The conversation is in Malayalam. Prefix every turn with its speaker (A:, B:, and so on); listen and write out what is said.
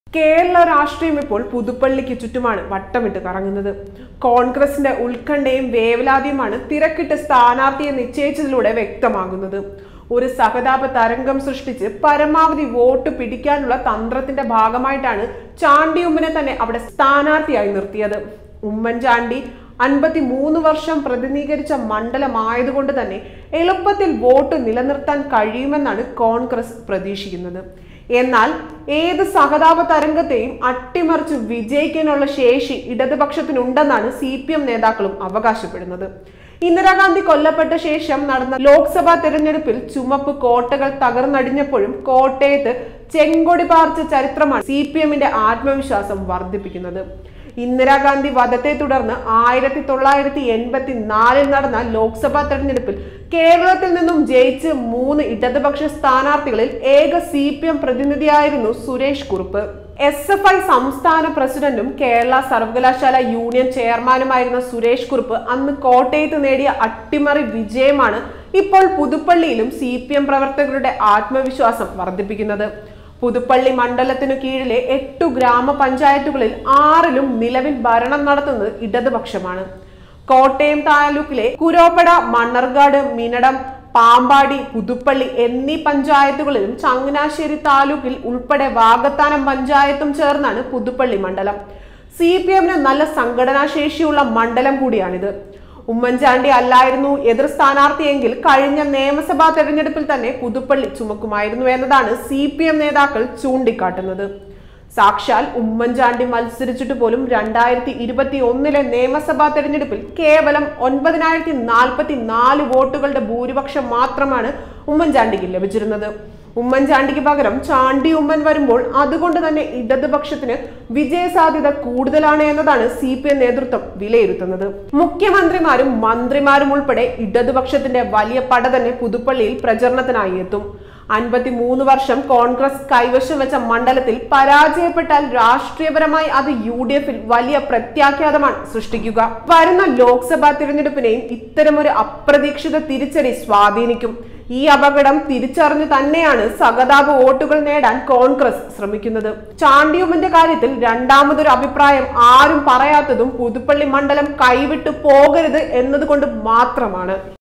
A: കേരള രാഷ്ട്രീയം ഇപ്പോൾ പുതുപ്പള്ളിക്ക് ചുറ്റുമാണ് വട്ടമിട്ട് കറങ്ങുന്നത് കോൺഗ്രസിന്റെ ഉത്കണ്ഠയും വേവലാതിയുമാണ് തിരക്കിട്ട് സ്ഥാനാർത്ഥിയെ നിശ്ചയിച്ചതിലൂടെ വ്യക്തമാകുന്നത് ഒരു സഹതാപ തരംഗം സൃഷ്ടിച്ച് പരമാവധി വോട്ട് പിടിക്കാനുള്ള തന്ത്രത്തിന്റെ ഭാഗമായിട്ടാണ് ചാണ്ടി ഉമ്മനെ തന്നെ അവിടെ സ്ഥാനാർത്ഥിയായി നിർത്തിയത് ഉമ്മൻചാണ്ടി അൻപത്തി മൂന്ന് വർഷം പ്രതിനിധീകരിച്ച മണ്ഡലമായതുകൊണ്ട് തന്നെ എളുപ്പത്തിൽ വോട്ട് നിലനിർത്താൻ കഴിയുമെന്നാണ് കോൺഗ്രസ് പ്രതീക്ഷിക്കുന്നത് എന്നാൽ ഏത് സഹതാപ തരംഗത്തെയും അട്ടിമറിച്ച് വിജയിക്കാനുള്ള ശേഷി ഇടതുപക്ഷത്തിനുണ്ടെന്നാണ് സി പി എം നേതാക്കളും അവകാശപ്പെടുന്നത് ഇന്ദിരാഗാന്ധി കൊല്ലപ്പെട്ട ശേഷം നടന്ന ലോക്സഭാ തെരഞ്ഞെടുപ്പിൽ ചുമപ്പ് കോട്ടകൾ തകർന്നടിഞ്ഞപ്പോഴും കോട്ടയത്ത് ചെങ്കൊടി പാർച്ച ചരിത്രമാണ് സി പി എമ്മിന്റെ ആത്മവിശ്വാസം വർദ്ധിപ്പിക്കുന്നത് ഇന്ദിരാഗാന്ധി വധത്തെ തുടർന്ന് ആയിരത്തി തൊള്ളായിരത്തി എൺപത്തി നാലിൽ നടന്ന ലോക്സഭാ തെരഞ്ഞെടുപ്പിൽ കേരളത്തിൽ നിന്നും ജയിച്ച് മൂന്ന് ഇടതുപക്ഷ സ്ഥാനാർത്ഥികളിൽ ഏക സി പി എം പ്രതിനിധിയായിരുന്നു Suresh Kurup S F I സംസ്ഥാന പ്രസിഡന്റും കേരള സർവകലാശാല യൂണിയൻ ചെയർമാനുമായിരുന്ന സുരേഷ് കുറുപ്പ് അന്ന് കോട്ടയത്ത് നേടിയ അട്ടിമറി വിജയമാണ് ഇപ്പോൾ പുതുപ്പള്ളിയിലും സി പി എം പ്രവർത്തകരുടെ ആത്മവിശ്വാസം വർദ്ധിപ്പിക്കുന്നത് പുതുപ്പള്ളി മണ്ഡലത്തിനു കീഴിലെ എട്ടു ഗ്രാമപഞ്ചായത്തുകളിൽ ആറിലും നിലവിൽ ഭരണം നടത്തുന്നത് ഇടതുപക്ഷമാണ് കോട്ടയം താലൂക്കിലെ കുരോപ്പട മണ്ണർകാട് മിനടം പാമ്പാടി പുതുപ്പള്ളി എന്നീ പഞ്ചായത്തുകളിലും ചങ്ങനാശ്ശേരി താലൂക്കിൽ ഉൾപ്പെടെ വാകത്താനം പഞ്ചായത്തും ചേർന്നാണ് പുതുപ്പള്ളി മണ്ഡലം സി പി എമ്മിന് നല്ല സംഘടനാശേഷിയുള്ള മണ്ഡലം കൂടിയാണിത് ഉമ്മൻചാണ്ടി അല്ലായിരുന്നു എതിർ സ്ഥാനാർത്ഥിയെങ്കിൽ കഴിഞ്ഞ നിയമസഭാ തെരഞ്ഞെടുപ്പിൽ തന്നെ പുതുപ്പള്ളി ചുമക്കുമായിരുന്നു എന്നതാണ് സി പി എം നേതാക്കൾ ചൂണ്ടിക്കാട്ടുന്നത് സാക്ഷാൽ ഉമ്മൻചാണ്ടി മത്സരിച്ചിട്ട് പോലും രണ്ടായിരത്തി ഇരുപത്തി ഒന്നിലെ നിയമസഭാ തെരഞ്ഞെടുപ്പിൽ കേവലം ഒൻപതിനായിരത്തി നാൽപ്പത്തി നാല് വോട്ടുകളുടെ ഭൂരിപക്ഷം മാത്രമാണ് ഉമ്മൻചാണ്ടിക്ക് ലഭിച്ചിരുന്നത് ഉമ്മൻചാണ്ടിക്ക് പകരം ചാണ്ടി ഉമ്മൻ വരുമ്പോൾ അതുകൊണ്ട് തന്നെ ഇടതുപക്ഷത്തിന് വിജയസാധ്യത കൂടുതലാണ് എന്നതാണ് സി പി എം നേതൃത്വം വിലയിരുത്തുന്നത് മുഖ്യമന്ത്രിമാരും മന്ത്രിമാരും ഉൾപ്പെടെ ഇടതുപക്ഷത്തിന്റെ വലിയ പട തന്നെ പുതുപ്പള്ളിയിൽ പ്രചരണത്തിനായി എത്തും അൻപത്തി മൂന്ന് വർഷം കോൺഗ്രസ് കൈവശം വെച്ച മണ്ഡലത്തിൽ പരാജയപ്പെട്ടാൽ രാഷ്ട്രീയപരമായി അത് യു ഡി എഫിൽ വലിയ പ്രത്യാഘാതമാണ് സൃഷ്ടിക്കുക വരുന്ന ലോക്സഭാ തിരഞ്ഞെടുപ്പിനെയും ഇത്തരമൊരു അപ്രതീക്ഷിത തിരിച്ചടി സ്വാധീനിക്കും ഈ അപകടം തിരിച്ചറിഞ്ഞു തന്നെയാണ് സഹതാപ വോട്ടുകൾ നേടാൻ കോൺഗ്രസ് ശ്രമിക്കുന്നത് ചാണ്ടിയുമ്മന്റെ കാര്യത്തിൽ രണ്ടാമതൊരു അഭിപ്രായം ആരും പറയാത്തതും പുതുപ്പള്ളി മണ്ഡലം കൈവിട്ടു പോകരുത് എന്നതുകൊണ്ട് മാത്രമാണ്